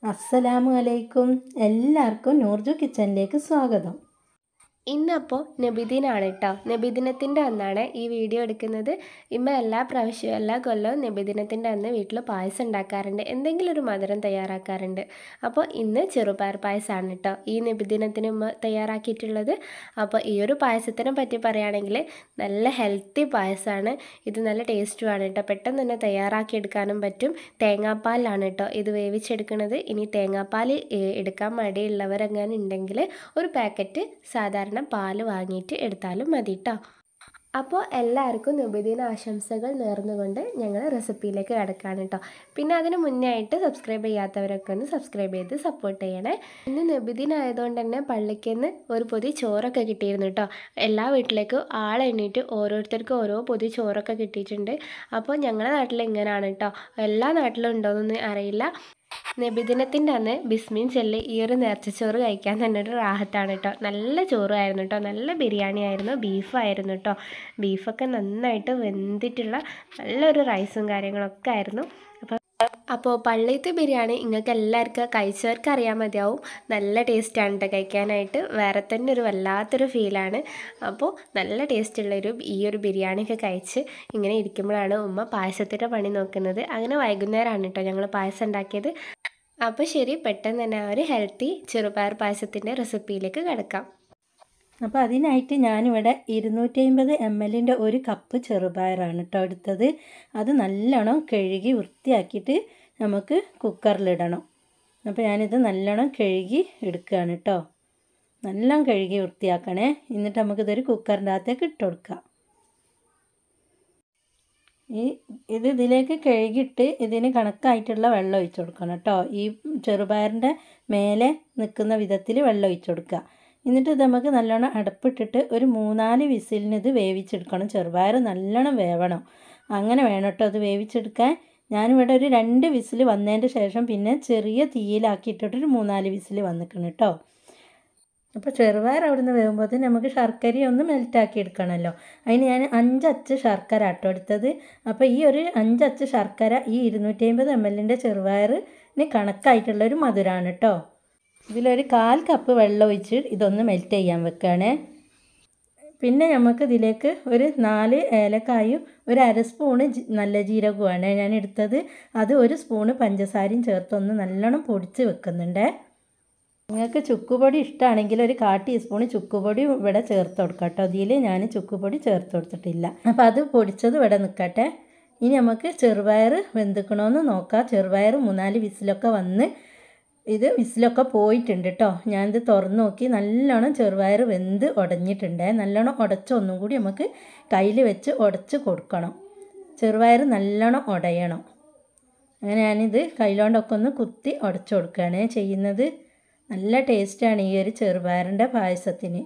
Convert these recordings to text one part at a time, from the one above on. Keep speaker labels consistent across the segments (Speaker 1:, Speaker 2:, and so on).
Speaker 1: അസ്സലാമു അലൈക്കും എല്ലാവർക്കും നൂർജു കിച്ചണിലേക്ക് സ്വാഗതം
Speaker 2: ഇന്നപ്പോൾ നബിദിനാണ് കേട്ടോ നബിദിനത്തിൻ്റെ അന്നാണ് ഈ വീഡിയോ എടുക്കുന്നത് ഇമ്മ എല്ലാ പ്രാവശ്യവും എല്ലാ കൊല്ലവും നബിദിനത്തിൻ്റെ അന്ന് വീട്ടിൽ പായസം ഉണ്ടാക്കാറുണ്ട് എന്തെങ്കിലും ഒരു മധുരം തയ്യാറാക്കാറുണ്ട് അപ്പോൾ ഇന്ന് ചെറുപയർ പായസമാണ് കേട്ടോ ഈ നബിദിനത്തിന് ഉമ്മ തയ്യാറാക്കിയിട്ടുള്ളത് അപ്പോൾ ഈ ഒരു പായസത്തിനെ പറ്റി പറയുകയാണെങ്കിൽ നല്ല ഹെൽത്തി പായസമാണ് ഇത് നല്ല ടേസ്റ്റുമാണ് കേട്ടോ പെട്ടെന്ന് തന്നെ തയ്യാറാക്കിയെടുക്കാനും പറ്റും തേങ്ങാപ്പാലിലാണ് കേട്ടോ ഇത് വേവിച്ചെടുക്കുന്നത് ഇനി തേങ്ങാപ്പാൽ ഏ, എടുക്കാൻ മടിയുള്ളവരെങ്ങനെ ഉണ്ടെങ്കിൽ ഒരു പാക്കറ്റ് സാധാരണ പാല് വാങ്ങിയിട്ട് എടുത്താലും മതി കേട്ടോ അപ്പോൾ എല്ലാവർക്കും നബിദിന ആശംസകൾ നേർന്നുകൊണ്ട് ഞങ്ങൾ റെസിപ്പിയിലേക്ക് കിടക്കുകയാണ് കേട്ടോ പിന്നെ അതിന് മുന്നേ ആയിട്ട് സബ്സ്ക്രൈബ് ചെയ്യാത്തവരൊക്കെ ഒന്ന് സബ്സ്ക്രൈബ് ചെയ്ത് സപ്പോർട്ട് ചെയ്യണേ ഇന്ന് നബിദിന ആയതുകൊണ്ട് തന്നെ പള്ളിക്കുന്ന് ഒരു പൊതി ചോറൊക്കെ കിട്ടിയിരുന്നു കേട്ടോ എല്ലാ വീട്ടിലേക്കും ആളെണ്ണീറ്റ് ഓരോരുത്തർക്കും ഓരോ പൊതി ചോറൊക്കെ കിട്ടിയിട്ടുണ്ട് അപ്പോൾ ഞങ്ങളുടെ നാട്ടിൽ ഇങ്ങനെയാണ് കേട്ടോ എല്ലാ നാട്ടിലും ഉണ്ടോയെന്നൊന്നും അറിയില്ല നബിദിനത്തിൻ്റെ അന്ന് ബിസ്മീൻ ചെല്ലി ഈ ഒരു നേർച്ചച്ചോറ് കഴിക്കാൻ തന്നെ ഒരു റാഹത്താണ് കേട്ടോ നല്ല ചോറായിരുന്നു കേട്ടോ നല്ല ബിരിയാണി ആയിരുന്നു ബീഫായിരുന്നു കേട്ടോ ബീഫൊക്കെ നന്നായിട്ട് വെന്തിട്ടുള്ള നല്ലൊരു റൈസും കാര്യങ്ങളൊക്കെ ആയിരുന്നു അപ്പോൾ അപ്പോൾ പള്ളിയത്തെ ബിരിയാണി നിങ്ങൾക്ക് എല്ലാവർക്കും കഴിച്ചവർക്ക് അറിയാൻ മതിയാവും നല്ല ടേസ്റ്റാണ് കേട്ടോ കഴിക്കാനായിട്ട് വേറെ തന്നെ ഒരു വല്ലാത്തൊരു ഫീലാണ് അപ്പോൾ നല്ല ടേസ്റ്റുള്ളൊരു ഈ ഒരു ബിരിയാണിയൊക്കെ കഴിച്ച് ഇങ്ങനെ ഇരിക്കുമ്പോഴാണ് ഉമ്മ പായസത്തിൻ്റെ പണി നോക്കുന്നത് അങ്ങനെ വൈകുന്നേരമാണ് കേട്ടോ ഞങ്ങൾ പായസം ഉണ്ടാക്കിയത് അപ്പോൾ ശരി പെട്ടെന്ന് തന്നെ ആ ഒരു ഹെൽത്തി ചെറുപയർ പായസത്തിൻ്റെ റെസിപ്പിയിലേക്ക് കിടക്കാം
Speaker 1: അപ്പോൾ അതിനായിട്ട് ഞാനിവിടെ ഇരുന്നൂറ്റി അമ്പത് എം എല്ലിൻ്റെ ഒരു കപ്പ് ചെറുപയറാണ് കേട്ടോ എടുത്തത് അത് നല്ലോണം കഴുകി വൃത്തിയാക്കിയിട്ട് നമുക്ക് കുക്കറിലിടണം അപ്പോൾ ഞാനിത് നല്ലോണം കഴുകി എടുക്കുകയാണ് കേട്ടോ നല്ലോണം കഴുകി വൃത്തിയാക്കണേ എന്നിട്ട് നമുക്കിതൊരു കുക്കറിൻ്റെ അകത്തേക്ക് ഇട്ട് കൊടുക്കാം ഈ ഇത് ഇതിലേക്ക് കഴുകിയിട്ട് ഇതിന് കണക്കായിട്ടുള്ള വെള്ളം ഒഴിച്ചു കൊടുക്കണം കേട്ടോ ഈ ചെറുപയറിൻ്റെ മേലെ നിൽക്കുന്ന വിധത്തിൽ വെള്ളം ഒഴിച്ചു കൊടുക്കുക എന്നിട്ട് ഇത് നമുക്ക് നല്ലോണം അടപ്പിട്ടിട്ട് ഒരു മൂന്നാല് വിസിലിന് ഇത് വേവിച്ചെടുക്കണം ചെറുപയർ നല്ലോണം വേവണം അങ്ങനെ വേണം കേട്ടോ അത് വേവിച്ചെടുക്കാൻ ഞാനിവിടെ ഒരു രണ്ട് വിസിൽ വന്നതിൻ്റെ ശേഷം പിന്നെ ചെറിയ തീയിലാക്കിയിട്ടിട്ട് ഒരു മൂന്നാല് വിസിൽ വന്നിക്കണം കേട്ടോ അപ്പോൾ ചെറുപയർ അവിടുന്ന് വേകുമ്പോൾ നമുക്ക് ശർക്കര ഒന്ന് മെൽറ്റാക്കി എടുക്കണമല്ലോ അതിന് ഞാൻ അഞ്ചച്ച് ശർക്കര ആട്ടോ എടുത്തത് അപ്പോൾ ഈ ഒരു അഞ്ചച്ച് ശർക്കര ഈ ഇരുന്നൂറ്റി അമ്പത് എം എല്ലിൻ്റെ ചെറുപയറിന് കണക്കായിട്ടുള്ളൊരു മധുരമാണ് കേട്ടോ ഇതിലൊരു കാൽ കപ്പ് വെള്ളം ഒഴിച്ച് ഇതൊന്ന് മെൽറ്റ് ചെയ്യാൻ വെക്കുകയാണേ പിന്നെ നമുക്ക് ഇതിലേക്ക് ഒരു നാല് ഏലക്കായും ഒരു അര സ്പൂണ് ജി- നല്ല ജീരകവുമാണ് ഞാൻ എടുത്തത് അത് ഒരു സ്പൂണ് പഞ്ചസാരയും ചേർത്തൊന്ന് നല്ലോണം പൊടിച്ച് വെക്കുന്നുണ്ടേ നിങ്ങൾക്ക് ചുക്കുപൊടി ഇഷ്ടമാണെങ്കിൽ ഒരു കാ ടീസ്പൂണ് ചുക്കുപൊടി ഇവിടെ ചേർത്ത് കൊടുക്കാം കേട്ടോ അതിൽ ഞാൻ ചുക്കുപൊടി ചേർത്ത് കൊടുത്തിട്ടില്ല അപ്പോൾ അത് പൊടിച്ചത് ഇവിടെ നിൽക്കട്ടെ ഇനി നമുക്ക് ചെറുപയർ വെന്തിക്കണമെന്ന് നോക്കാം ചെറുപയർ മൂന്നാല് വിസിലൊക്കെ വന്ന് ഇത് വിസിലൊക്കെ പോയിട്ടുണ്ട് കേട്ടോ ഞാനിത് തുറന്ന് നോക്കി നല്ലോണം ചെറുപയർ വെന്ത് ഉടഞ്ഞിട്ടുണ്ട് നല്ലോണം ഉടച്ച് ഒന്നും കൂടി നമുക്ക് കയ്യിൽ വെച്ച് ഉടച്ച് കൊടുക്കണം ചെറുപയർ നല്ലോണം ഉടയണം അങ്ങനെ ഞാനിത് കയ്യിലോണ്ടൊക്കെ ഒന്ന് കുത്തി ഉടച്ചു കൊടുക്കുകയാണ് ചെയ്യുന്നത് നല്ല ടേസ്റ്റാണ് ഈ ഒരു ചെറുപയറിൻ്റെ പായസത്തിന്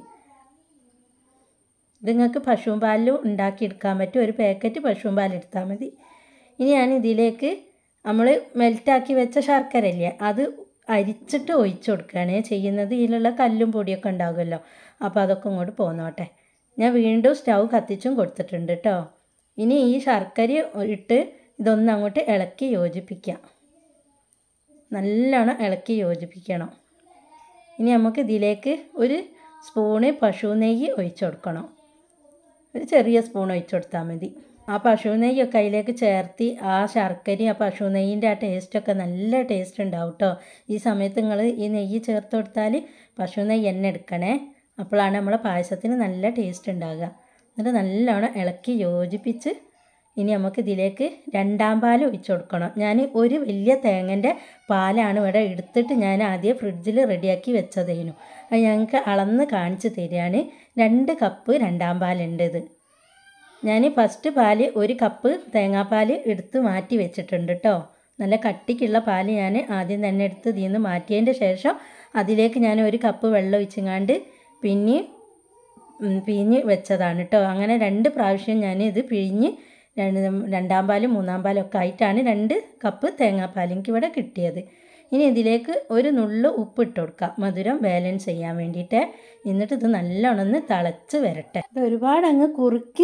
Speaker 1: ഇത് നിങ്ങൾക്ക് പശുവും പാലിൽ ഉണ്ടാക്കിയെടുക്കാൻ പറ്റും ഒരു പാക്കറ്റ് പശുവും പാൽ എടുത്താൽ മതി ഇനി ഞാൻ ഇതിലേക്ക് നമ്മൾ മെൽറ്റാക്കി വെച്ച ശർക്കര ഇല്ലേ അത് അരിച്ചിട്ട് ഒഴിച്ചു കൊടുക്കുകയാണ് ചെയ്യുന്നത് ഇതിലുള്ള കല്ലും പൊടിയൊക്കെ ഉണ്ടാകുമല്ലോ അപ്പോൾ അതൊക്കെ ഇങ്ങോട്ട് പോന്നോട്ടെ ഞാൻ വീണ്ടും സ്റ്റൗ കത്തിച്ചും കൊടുത്തിട്ടുണ്ട് കേട്ടോ ഇനി ഈ ശർക്കര ഇട്ട് ഇതൊന്ന് അങ്ങോട്ട് ഇളക്കി യോജിപ്പിക്കാം നല്ലോണം ഇളക്കി യോജിപ്പിക്കണം ഇനി നമുക്ക് ഇതിലേക്ക് ഒരു സ്പൂണ് പശു നെയ്യ് ഒഴിച്ചു കൊടുക്കണം ഒരു ചെറിയ സ്പൂൺ ഒഴിച്ചു കൊടുത്താൽ മതി ആ പശു നെയ്യൊക്കെ അതിലേക്ക് ചേർത്തി ആ ശർക്കരയും ആ പശു നെയ്യിൻ്റെ ആ ടേസ്റ്റൊക്കെ നല്ല ടേസ്റ്റ് ഉണ്ടാവും കേട്ടോ ഈ സമയത്ത് നിങ്ങൾ ഈ നെയ്യ് ചേർത്ത് കൊടുത്താൽ പശു നെയ്യ് എണ്ണ എടുക്കണേ അപ്പോഴാണ് നമ്മളെ പായസത്തിന് നല്ല ടേസ്റ്റ് ഉണ്ടാകുക എന്നിട്ട് നല്ലോണം ഇളക്കി യോജിപ്പിച്ച് ഇനി നമുക്ക് ഇതിലേക്ക് രണ്ടാം പാൽ ഒഴിച്ചു കൊടുക്കണം ഞാൻ ഒരു വലിയ തേങ്ങൻ്റെ പാലാണ് ഇവിടെ എടുത്തിട്ട് ഞാൻ ആദ്യം ഫ്രിഡ്ജിൽ റെഡിയാക്കി വെച്ചതേനു അത് ഞങ്ങൾക്ക് അളന്ന് കാണിച്ച് തരികയാണ് രണ്ട് കപ്പ് രണ്ടാം പാലുണ്ട് ഇത് ഞാൻ ഫസ്റ്റ് പാല് ഒരു കപ്പ് തേങ്ങാപ്പാൽ എടുത്ത് മാറ്റി വെച്ചിട്ടുണ്ട് കേട്ടോ നല്ല കട്ടിക്കുള്ള പാല് ഞാൻ ആദ്യം തന്നെ എടുത്ത് ഇതിൽ നിന്ന് മാറ്റിയതിൻ്റെ ശേഷം അതിലേക്ക് ഞാൻ ഒരു കപ്പ് വെള്ളം ഒഴിച്ചങ്ങാണ്ട് പിന്നെ ഉം, പിഴിഞ്ഞ് വെച്ചതാണ് കേട്ടോ അങ്ങനെ രണ്ട് പ്രാവശ്യം ഞാൻ ഇത് പിഴിഞ്ഞ് രണ്ട് രണ്ടാം പാലും മൂന്നാം പാലും ഒക്കെ ആയിട്ടാണ് രണ്ട് കപ്പ് തേങ്ങാപ്പാൽ എനിക്ക് ഇവിടെ കിട്ടിയത് ഇനി ഇതിലേക്ക് ഒരു നുള്ളു ഉപ്പ് ഇട്ട് കൊടുക്കാം മധുരം ബാലൻസ് ചെയ്യാൻ വേണ്ടിയിട്ട് എന്നിട്ട് ഇത് നല്ലോണം ഒന്ന് തിളച്ച് വരട്ടെ ഇത് ഒരുപാട് അങ്ങ് കുറുക്കി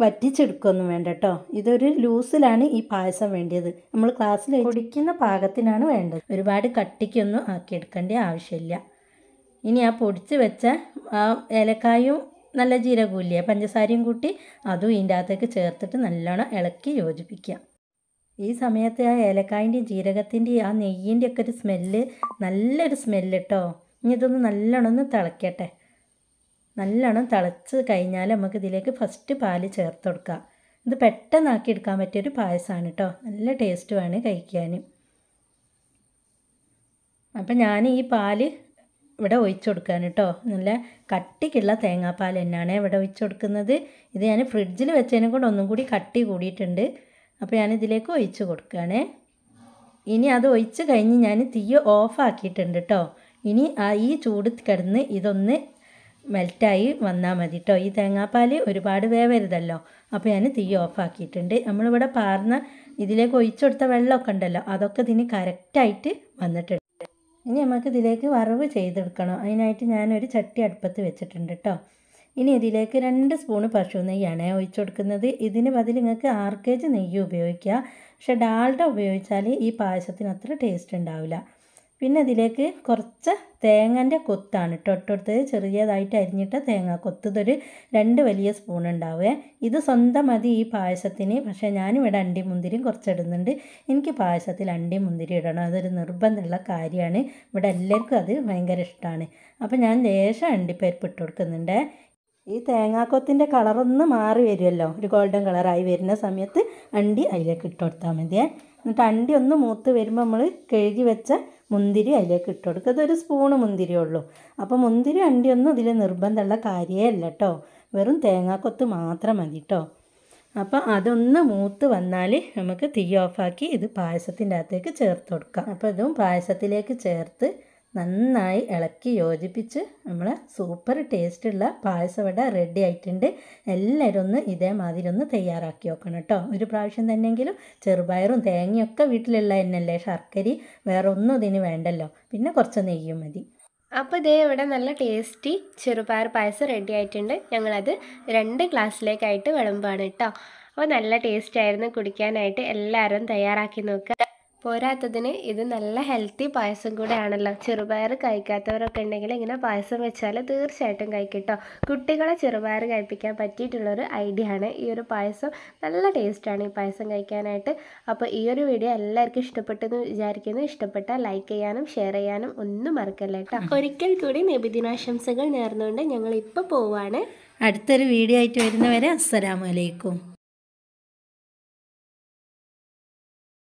Speaker 1: വറ്റിച്ചെടുക്കുകയൊന്നും വേണ്ട കേട്ടോ ഇതൊരു ലൂസിലാണ് ഈ പായസം വേണ്ടിയത് നമ്മൾ ക്ലാസ്സിൽ കുടിക്കുന്ന പാകത്തിനാണ് വേണ്ടത് ഒരുപാട് കട്ടിക്കൊന്നും ആക്കിയെടുക്കേണ്ട ആവശ്യമില്ല ഇനി ആ പൊടിച്ച് വെച്ച ആ ഏലക്കായും നല്ല ജീരകവും ഇല്ലേ പഞ്ചസാരയും കൂട്ടി അതും ഇതിൻ്റെ അകത്തേക്ക് ചേർത്തിട്ട് നല്ലോണം ഇളക്കി യോജിപ്പിക്കുക ഈ സമയത്ത് ആ ഏലക്കായൻ്റെയും ജീരകത്തിൻ്റെയും ആ നെയ്യിൻ്റെ ഒക്കെ ഒരു സ്മെല്ല് നല്ലൊരു സ്മെല്ല് കേട്ടോ ഇനി ഇതൊന്ന് നല്ലോണം ഒന്ന് തിളയ്ക്കട്ടെ നല്ലോണം തിളച്ച് കഴിഞ്ഞാൽ നമുക്ക് ഇതിലേക്ക് ഫസ്റ്റ് പാല് ചേർത്ത് കൊടുക്കാം ഇത് പെട്ടെന്നാക്കി എടുക്കാൻ പറ്റിയൊരു പായസമാണ് കേട്ടോ നല്ല ടേസ്റ്റുമാണ് കഴിക്കാൻ അപ്പം ഞാൻ ഈ പാല് ഇവിടെ ഒഴിച്ചു കൊടുക്കാൻ കേട്ടോ നല്ല കട്ടിക്കുള്ള തേങ്ങാപ്പാൽ തന്നെയാണ് ഇവിടെ ഒഴിച്ചു കൊടുക്കുന്നത് ഇത് ഞാൻ ഫ്രിഡ്ജിൽ വെച്ചതിനെ കൊണ്ട് ഒന്നും കൂടി കട്ടി കൂടിയിട്ടുണ്ട് അപ്പോൾ ഞാൻ ഇതിലേക്ക് ഒഴിച്ച് കൊടുക്കുകയാണേ ഇനി അത് ഒഴിച്ച് കഴിഞ്ഞ് ഞാൻ തീ ഓഫാക്കിയിട്ടുണ്ട് കേട്ടോ ഇനി ആ ഈ ചൂട് കിടന്ന് ഇതൊന്ന് മെൽറ്റായി വന്നാൽ മതി കേട്ടോ ഈ തേങ്ങാപ്പാൽ ഒരുപാട് വേവരുതല്ലോ അപ്പോൾ ഞാൻ തീ ഓഫാക്കിയിട്ടുണ്ട് നമ്മളിവിടെ പാർന്ന ഇതിലേക്ക് ഒഴിച്ചു കൊടുത്ത വെള്ളമൊക്കെ ഉണ്ടല്ലോ അതൊക്കെ ഇതിന് കറക്റ്റായിട്ട് വന്നിട്ടുണ്ട് ഇനി നമുക്ക് ഇതിലേക്ക് വറവ് ചെയ്തെടുക്കണം അതിനായിട്ട് ഞാനൊരു ചട്ടി അടുപ്പത്ത് വെച്ചിട്ടുണ്ട് കേട്ടോ ഇനി ഇതിലേക്ക് രണ്ട് സ്പൂണ് പശു നെയ്യാണ് ഒഴിച്ചു കൊടുക്കുന്നത് ഇതിന് ബദൽ നിങ്ങൾക്ക് ആറ് കെ ജി നെയ്യ് ഉപയോഗിക്കുക പക്ഷേ ഡാൽഡ ഉപയോഗിച്ചാൽ ഈ പായസത്തിന് അത്ര ടേസ്റ്റ് ഉണ്ടാവില്ല പിന്നെ ഇതിലേക്ക് കുറച്ച് തേങ്ങൻ്റെ കൊത്താണ് കേട്ടോ ഇട്ടെടുത്തത് ചെറിയതായിട്ട് അരിഞ്ഞിട്ട തേങ്ങ കൊത്ത് ഇതൊരു രണ്ട് വലിയ സ്പൂൺ ഉണ്ടാവുക ഇത് സ്വന്തം മതി ഈ പായസത്തിന് പക്ഷേ ഞാനിവിടെ അണ്ടി മുന്തിരിയും കുറച്ചിടുന്നുണ്ട് എനിക്ക് പായസത്തിൽ അണ്ടി മുന്തിരി ഇടണം അതൊരു നിർബന്ധമുള്ള കാര്യമാണ് ഇവിടെ എല്ലാവർക്കും അത് ഭയങ്കര ഇഷ്ടമാണ് അപ്പോൾ ഞാൻ ലേശം അണ്ടിപ്പരിപ്പ് ഇട്ട് കൊടുക്കുന്നുണ്ട് ഈ തേങ്ങാക്കൊത്തിൻ്റെ കളറൊന്ന് മാറി വരുമല്ലോ ഒരു ഗോൾഡൻ കളറായി വരുന്ന സമയത്ത് അണ്ടി അതിലേക്ക് ഇട്ട് കൊടുത്താൽ മതിയേ എന്നിട്ട് അണ്ടി ഒന്ന് മൂത്ത് വരുമ്പോൾ നമ്മൾ കഴുകി വെച്ച മുന്തിരി അതിലേക്ക് ഇട്ട് കൊടുക്കുക അതൊരു സ്പൂണ് മുന്തിരി ഉള്ളൂ അപ്പോൾ മുന്തിരി അണ്ടിയൊന്നും ഇതിൽ നിർബന്ധമുള്ള കാര്യമേ അല്ല കേട്ടോ വെറും തേങ്ങാക്കൊത്ത് മാത്രം മതി കേട്ടോ അപ്പോൾ അതൊന്ന് മൂത്ത് വന്നാൽ നമുക്ക് തീ ഓഫാക്കി ഇത് പായസത്തിൻ്റെ അകത്തേക്ക് ചേർത്ത് കൊടുക്കാം അപ്പോൾ ഇതും പായസത്തിലേക്ക് ചേർത്ത് നന്നായി ഇളക്കി യോജിപ്പിച്ച് നമ്മൾ സൂപ്പർ ടേസ്റ്റുള്ള പായസം ഇവിടെ റെഡി ആയിട്ടുണ്ട് എല്ലാവരും ഒന്ന് ഇതേമാതിരി ഒന്ന് തയ്യാറാക്കി വെക്കണം കേട്ടോ ഒരു പ്രാവശ്യം തന്നെയെങ്കിലും ചെറുപയറും തേങ്ങയൊക്കെ വീട്ടിലുള്ള തന്നെയല്ലേ ശർക്കരി വേറെ ഒന്നും ഇതിന് വേണ്ടല്ലോ പിന്നെ കുറച്ച് നെയ്യും മതി
Speaker 2: അപ്പോൾ ഇതേ ഇവിടെ നല്ല ടേസ്റ്റി ചെറുപയർ പായസം റെഡി ആയിട്ടുണ്ട് ഞങ്ങളത് രണ്ട് ഗ്ലാസ്സിലേക്കായിട്ട് വിളമ്പാണ് കേട്ടോ അപ്പോൾ നല്ല ടേസ്റ്റ് ആയിരുന്നു കുടിക്കാനായിട്ട് എല്ലാവരും തയ്യാറാക്കി നോക്കുക പോരാത്തതിന് ഇത് നല്ല ഹെൽത്തി പായസം കൂടെ ആണല്ലോ ചെറുപയർ കഴിക്കാത്തവരൊക്കെ ഉണ്ടെങ്കിൽ ഇങ്ങനെ പായസം വെച്ചാൽ തീർച്ചയായിട്ടും കഴിക്കും കേട്ടോ കുട്ടികളെ ചെറുപയർ കഴിപ്പിക്കാൻ പറ്റിയിട്ടുള്ളൊരു ഐഡിയ ആണ് ഈ ഒരു പായസം നല്ല ടേസ്റ്റാണ് ഈ പായസം കഴിക്കാനായിട്ട് അപ്പോൾ ഈ ഒരു വീഡിയോ എല്ലാവർക്കും ഇഷ്ടപ്പെട്ടെന്ന് വിചാരിക്കുന്നു ഇഷ്ടപ്പെട്ടാൽ ലൈക്ക് ചെയ്യാനും ഷെയർ ചെയ്യാനും ഒന്നും മറക്കല്ല കേട്ടോ ഒരിക്കൽ കൂടി നബിദിനാശംസകൾ നേർന്നുകൊണ്ട് ഞങ്ങൾ ഇപ്പോൾ പോവാണ്
Speaker 1: അടുത്തൊരു വീഡിയോ ആയിട്ട് വരുന്നവരെ അസ്സലാമലൈക്കും